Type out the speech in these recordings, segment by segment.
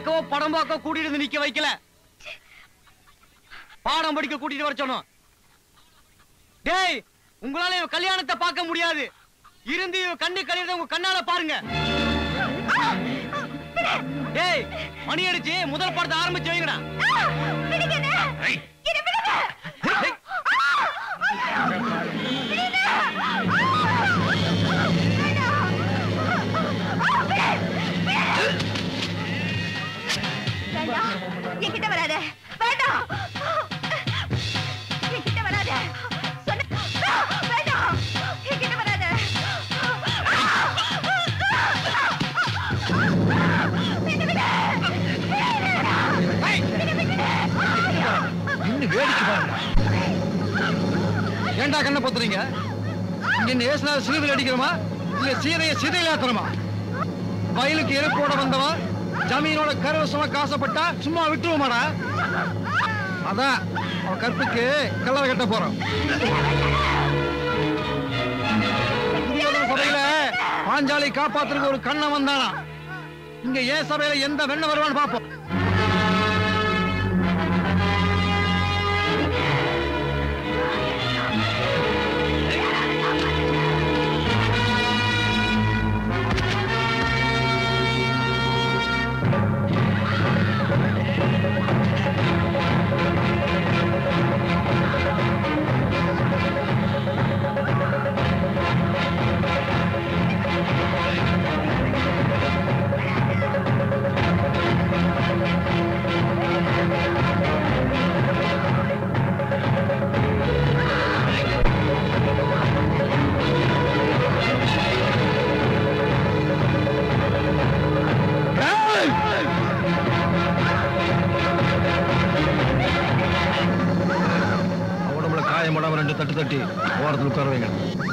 பார்க்கவோ படம் பார்க்கவோ கூட்டிட்டு வந்து நிக்க வைக்கல பாடம் படிக்க கூட்டிட்டு வர சொன்னோம் டேய் உங்களால இவன் கல்யாணத்தை பார்க்க முடியாது இருந்து இவன் கண்ணு கல்யாணத்தை உங்க கண்ணால பாருங்க டேய் மணி அடிச்சு முதல் படத்தை ஆரம்பிச்சு வைங்கடா டேய். வேண்டாம் என்கிட்ட வராத வேண்டாம் என்கிட்ட வராத சொன்ன வேண்டாம் என்கிட்ட வராத இன்னும் வேடிக்கை பாருங்க ஏன்டா கண்ணை பொத்துறீங்க இங்க என்ன ஏசுனா சீதல் அடிக்கிறோமா இல்ல சீதைய சிதையில ஏத்துறோமா வயலுக்கு எருப்போட வந்தவன் ஜமீனோட கருவசமா காசப்பட்டா சும்மா விட்டுருவோமாடா அதான் அவன் கற்புக்கு கல்லறை கட்ட போறோம் துரியோதன சபையில பாஞ்சாலி காப்பாத்துறதுக்கு ஒரு கண்ணன் வந்தானா இங்க ஏன் சபையில எந்த வெண்ண வருவான்னு பாப்போம் உடம்புல காயமடாம ரெண்டு தட்டு தட்டி ஓரத்தில் உட்கார வைங்க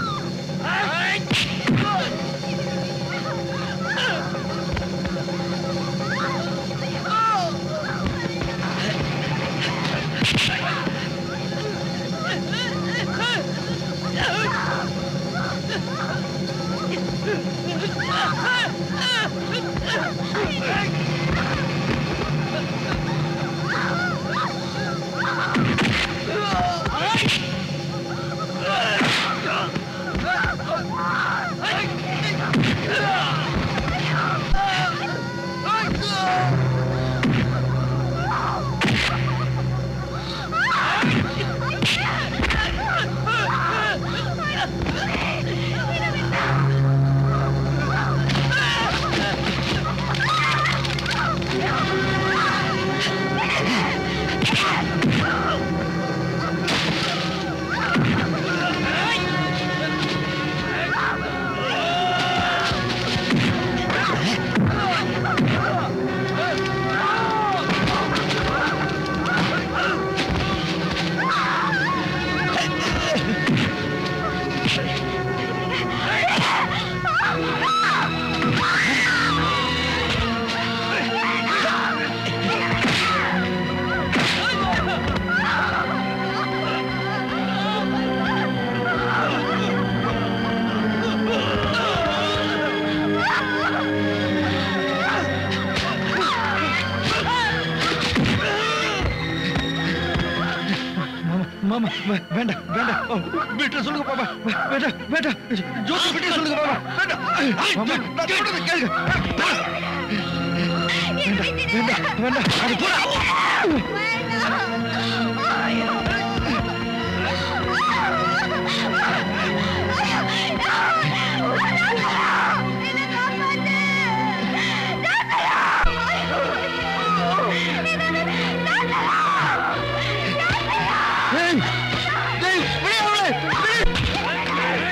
மாமா வே- வேண்டாம் வேண்டாம் ஓ, வீட்டுல சொல்லுங்க பாப்பா வே- வேண்டாம் வேண்டாம் ஜோதி வீட்டுல சொல்லுங்க பாப்பா வேண்டாம் மாமா நான் சொல்றதை கேளுங்க வேண்டாம் வேண்டாம் வேண்டாம் அது போடா ஏய் டேய் விடு அவளை விடு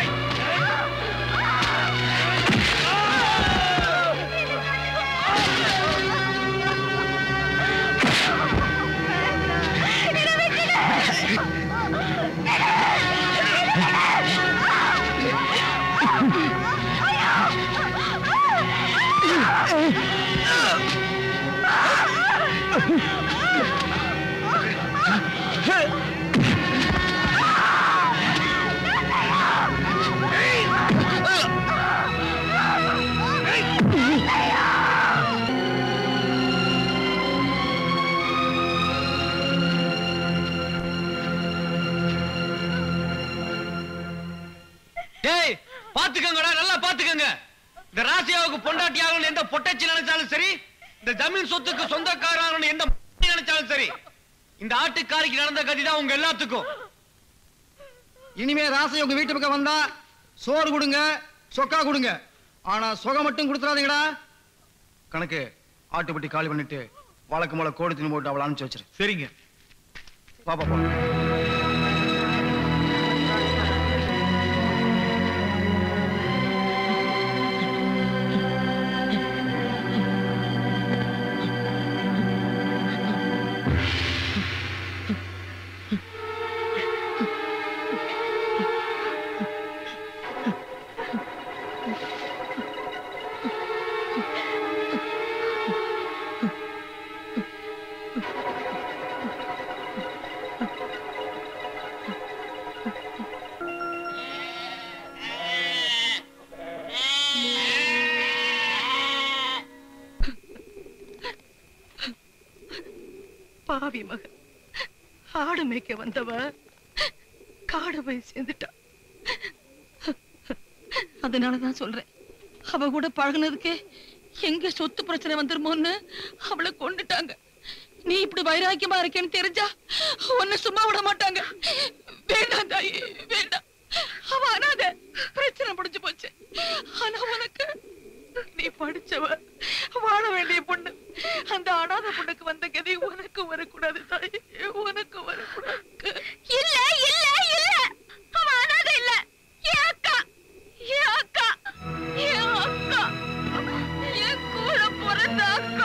டேய் பாத்துக்கங்கடா நல்லா பாத்துக்கங்க இந்த ராசியாவுக்கு பொண்டாட்டியாகணும் எந்த பொட்டச்சி நினைச்சாலும் சரி இந்த ஜமீன் சொத்துக்கு சொந்தக்காரன் எந்த நினைச்சாலும் சரி இந்த ஆட்டுக்காரிக்கு நடந்த கதி தான் உங்க எல்லாத்துக்கும் இனிமே ராசி உங்க வீட்டு பக்கம் வந்தா சோறு கொடுங்க சொக்கா கொடுங்க ஆனா சொகை மட்டும் கொடுத்துறாதீங்கடா கணக்கு ஆட்டுப்பட்டி காலி பண்ணிட்டு வழக்கு மூல கோடி தின்னு போட்டு அவளை அனுப்பிச்சு வச்சிரு சரிங்க பாப்பா போ பாவி மகன் ஆடு மேய்க்க வந்தவ காடு போய் சேர்ந்துட்டா அதனாலதான் சொல்றேன் அவ கூட பழகுனதுக்கே எங்க சொத்து பிரச்சனை வந்துருமோன்னு அவளை கொண்டுட்டாங்க நீ இப்படி வைராக்கியமா இருக்கேன்னு தெரிஞ்சா உன்னை சும்மா விட மாட்டாங்க வேண்டாம் தாயி வேண்டாம் அவ அனாத பிரச்சனை முடிஞ்சு போச்சு ஆனா உனக்கு நீ படிச்சவ வாழ வேண்டிய பொண்ணு அந்த அனாத பொண்ணுக்கு வந்த கதி உனக்கு வரக்கூடாது தாய் உனக்கு வரக்கூடாது இல்ல இல்ல இல்ல அவன் அனாத இல்ல என் அக்கா என் அக்கா என் அக்கா என் கூட பிறந்த அக்கா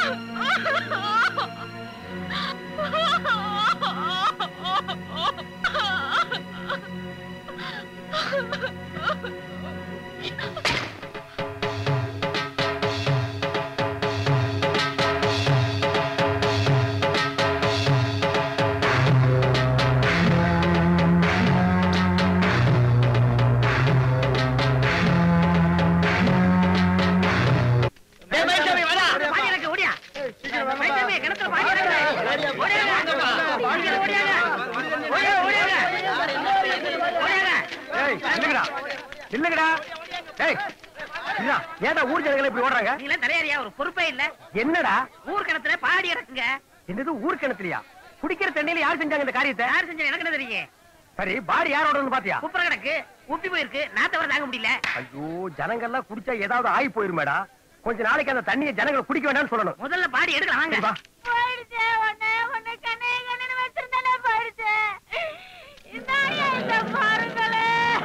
இல்லங்கடா இல்லங்கடா ஏய் இல்ல ஏடா ஊர் ஜனங்களை இப்படி ஓடுறாங்க நீங்க தலையாரியா ஒரு பொறுப்பே இல்ல என்னடா ஊர் கிணத்துல பாடி இறக்குங்க என்னது ஊர் கிணத்துலயா குடிக்கிற தண்ணியில யார் செஞ்சாங்க இந்த காரியத்தை யார் செஞ்சா எனக்கு என்ன தெரியும் சரி பாடி யாரோட பாத்தியா குப்புற கிடக்கு உப்பி போயிருக்கு நான் தவிர தாங்க முடியல ஐயோ ஜனங்கள்லாம் குடிச்சா ஏதாவது ஆகி போயிருமேடா கொஞ்ச நாளைக்கு அந்த தண்ணியை ஜனங்களை குடிக்க வேண்டாம்னு சொல்லணும் முதல்ல பாடி எடுக்கலாம் சரி, வாங்க வா. போயிடுச்சே உன்னை உன்னை கண்ணே கண்ணு வச்சிருந்தானே போயிடுச்சே இந்தாயா இந்த பாருங்களே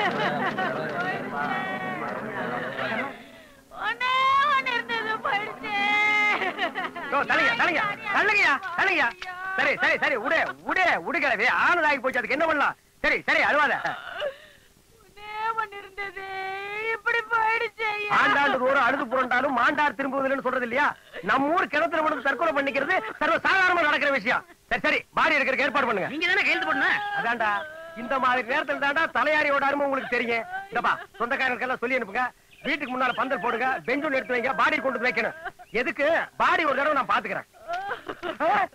ஒன்னே ஒன்னு இருந்தது போயிடுச்சே யோ, தள்ளுங்க தள்ளுங்க தள்ளுங்கய்யா தள்ளுங்கய்யா சரி சரி சரி உடே உடே உடுகிறவே ஆனதாகி போச்சு அதுக்கு என்ன பண்ணலாம் சரி சரி அழுவாத ஒன்னே ஒன்னு இருந்தது இப்படி போயிடுச்சே ஆண்டாண்டு தோறும் அழுது புரண்டாலும் மாண்டார் திரும்புவதில்லைன்னு சொல்றது இல்லையா நம்ம ஊர் கிணத்துல விழுந்து தற்கொலை பண்ணிக்கிறது சர்வ சாதாரணமா நடக்கிற விஷயம் சரி சரி பாடி எடுக்கிறதுக்கு ஏற்பாடு பண்ணுங்க நீங்க தானே கையெழுத்து பண்ணணும் அதான்டா இந்த மாதிரி நேரத்துல தாண்டா தலையாரியோட அருமை உங்களுக்கு தெரியும் இந்தப்பா சொந்தக்காரங்களுக்கு எல்லாம் சொல்லி அனுப்புங்க வீட்டுக்கு முன்னால பந்தல் போடுங்க பெஞ்ச் ஒண்ணு எடுத்து வைங்க பாடி கொண்டு வந்து வைக்கணும் எதுக்கு பாடி ஒரு தடவை நான் பாத்துக்கிறேன் ஆ?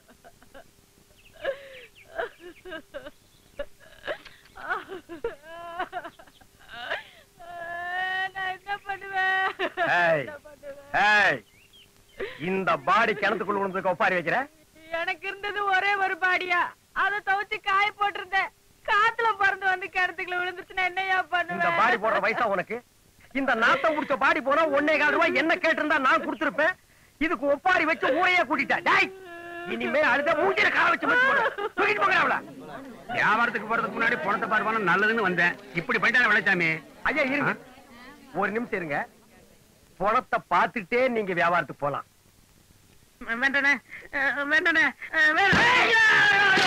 நான் என்ன பண்ணுவேன் ஏய். என்ன பண்ணுவேன்? ஏய், இந்த பாடி கிணத்துக்குள்ள விழுந்ததுக்கு ஒப்பாரி வைக்கிற எனக்கு இருந்தது ஒரே ஒரு பாடியா அத துவைச்சு காய போட்டிருந்தேன் காத்துல பறந்து வந்து கிணத்துக்குள்ள விழுந்துச்சுன்னா என்னையா இந்த பண்ணுவேன் பாடி போடுற வயசா உனக்கு இந்த நாத்தம் குடிச்ச பாடி போனா ஒன்னே கால் ரூபாய் என்ன கேட்டிருந்தா நான் கொடுத்திருப்பேன் இதுக்கு ஒப்பாரி வச்சு ஊரையே கூட்டிட்டேன் டேய் இனிமே அழுத மூஞ்சில கால வச்சு மச்சு போடு தூக்கிட்டு போங்க அவள வியாபாரத்துக்கு போறதுக்கு முன்னாடி பணத்தை பார்ப்பான நல்லதுன்னு வந்தேன் இப்படி பண்ணிட்டான விளைச்சாமி ஐயா இருங்க ஒரு நிமிஷம் இருங்க பணத்தை பார்த்துட்டே நீங்க வியாபாரத்துக்கு போலாம் வேண்டானே வேண்டானே வேண்டாம்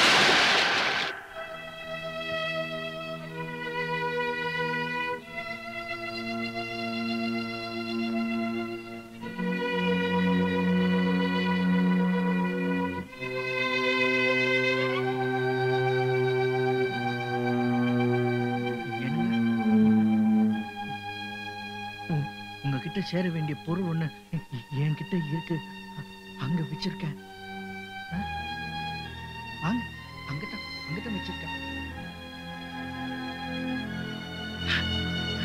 உங்ககிட்ட சேர வேண்டிய பொருள் ஒண்ணு என்கிட்ட இருக்கு அ- அங்க வச்சிருக்கேன் ஆ? வாங்க அங்கதான் அங்கதான் வச்சிருக்கேன்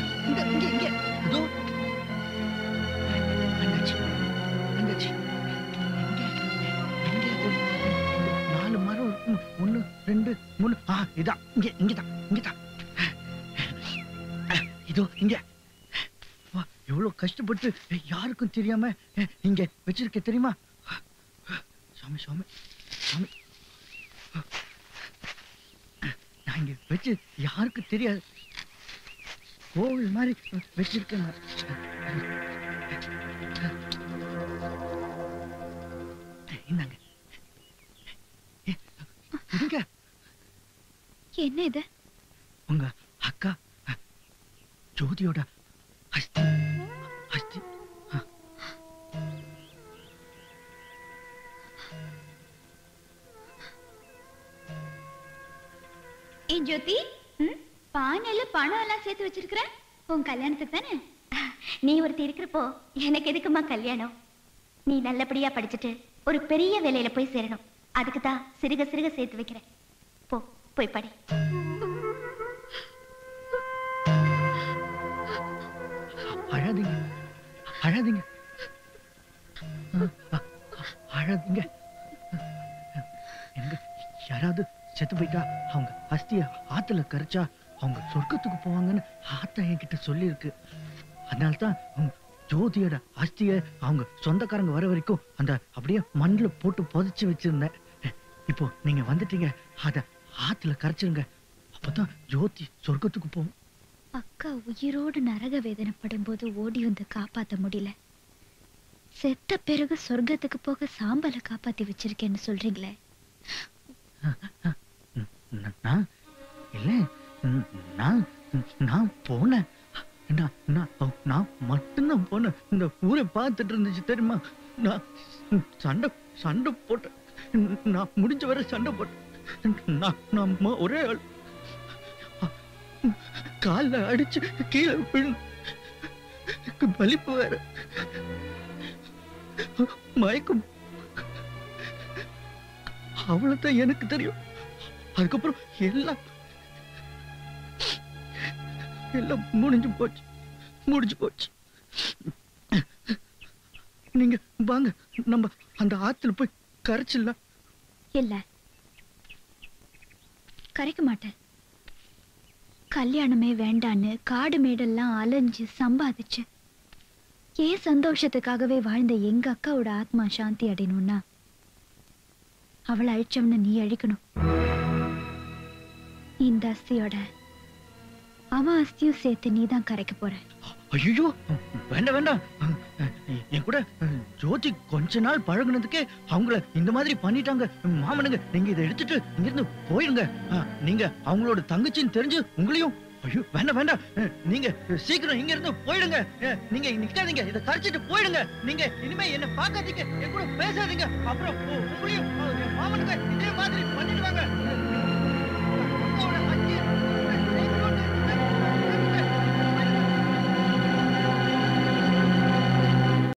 மூணு ஆ இதான் இங்க இங்கதான் இங்கதான் இதோ இங்க வா, எவ்வளவு கஷ்டப்பட்டு யாருக்கும் தெரியாம அஹ், இங்க வச்சிருக்க தெரியுமா சாமி சாமி சாமி நான் இங்க வச்சு யாருக்கும் தெரியாது கோவில் மாதிரி வச்சிருக்கேன் நான். இந்தாங்க இருங்க என்ன இது உங்க அக்கா அஹ், ஜோதியோட அஸ்தி அஸ்தி அஹ், ஏ ஜோதி ம், பானையில பணம் எல்லாம் சேர்த்து வச்சிருக்கிற உன் கல்யாணத்துக்கு தானே நீ ஒருத்தி இருக்கிறப்போ எனக்கு எதுக்குமா கல்யாணம் நீ நல்லபடியா படிச்சுட்டு ஒரு பெரிய வேலையில போய் சேரணும் அதுக்கு தான் சிறுக சிறுக சேர்த்து வைக்கிறேன் போ போய் படி அழாதீங்க அழாதீங்க அஹ், அஹ், அழாதீங்க எங்க யாராவது செத்து போயிட்டா அவங்க அஸ்திய ஆத்துல கரைச்சா அவங்க சொர்க்கத்துக்கு போவாங்கன்னு ஆத்தா என்கிட்ட சொல்லியிருக்கு அதனால தான் உம், ஜோதியோட அஸ்திய அவங்க சொந்தக்காரங்க வர வரைக்கும் அந்த அப்படியே மண்ணுல போட்டு புதைச்சு வச்சிருந்தேன் இப்போ நீங்க வந்துட்டீங்க அத ஆத்துல கரைச்சிருங்க அப்பதான் ஜோதி சொர்க்கத்துக்கு போகும் அக்கா உயிரோடு நரக வேதனைப்படும் போது ஓடி வந்து காப்பாத்த முடியல செத்த பிறகு சொர்க்கத்துக்கு போக சாம்பலை காப்பாத்தி வச்சிருக்கேன்னு சொல்றீங்களே ந- நான் இல்ல ந- நான் நான் போனேன் நான் நான் நான் மட்டும்தான் போனேன் இந்த ஊரை பார்த்துட்டு இருந்துச்சு தெரியுமா நான் சண்டை சண்டை போட்டேன் நான் முடிஞ்ச வரை சண்டை போட்டேன் நான் நான் ம- ஒரே ஆள் கால்ல அடிச்சு கீழே விழுந்து வலிப்பு வேற மயக்கம் அவ்வளவுதான் எனக்கு தெரியும் அதுக்கப்புறம் எல்லாம் எல்லாம் முடிஞ்சு போச்சு முடிஞ்சு போச்சு நீங்க வாங்க நம்ம அந்த ஆத்துல போய் கரைச்சிடலாம் இல்ல கரைக்க மாட்டேன் கல்யாணமே வேண்டான்னு காடு மேடெல்லாம் அலைஞ்சு சம்பாதிச்சு ஏன் சந்தோஷத்துக்காகவே வாழ்ந்த எங்க அக்காவோட ஆத்மா சாந்தி அடையணும்னா அவளை அழிச்சவன நீ அழிக்கணும் இந்த அஸ்தியோட அவன் அஸ்தியும் சேர்த்து நீ தான் கரைக்க போற ஐயோ வேண்டாம் வேண்டாம் என் கூட ஜோதி கொஞ்ச நாள் பழகுனதுக்கே அவங்கள இந்த மாதிரி பண்ணிட்டாங்க மாமனுங்க நீங்க இதை எடுத்துட்டு இங்க இருந்து போயிருங்க அஹ், நீங்க அவங்களோட தங்கச்சின்னு தெரிஞ்சு உங்களையும் ஐயோ வேண்டாம் வேண்டாம் அஹ், நீங்க சீக்கிரம் இங்க இருந்து போயிடுங்க அஹ், நீங்க நிக்காதீங்க இதை கரைச்சிட்டு போயிடுங்க நீங்க இனிமே என்ன பார்க்காதீங்க என் கூட பேசாதீங்க அப்புறம் உ- உங்களையும் அஹ், என் மாமனுங்க இதே மாதிரி பண்ணிடுவாங்க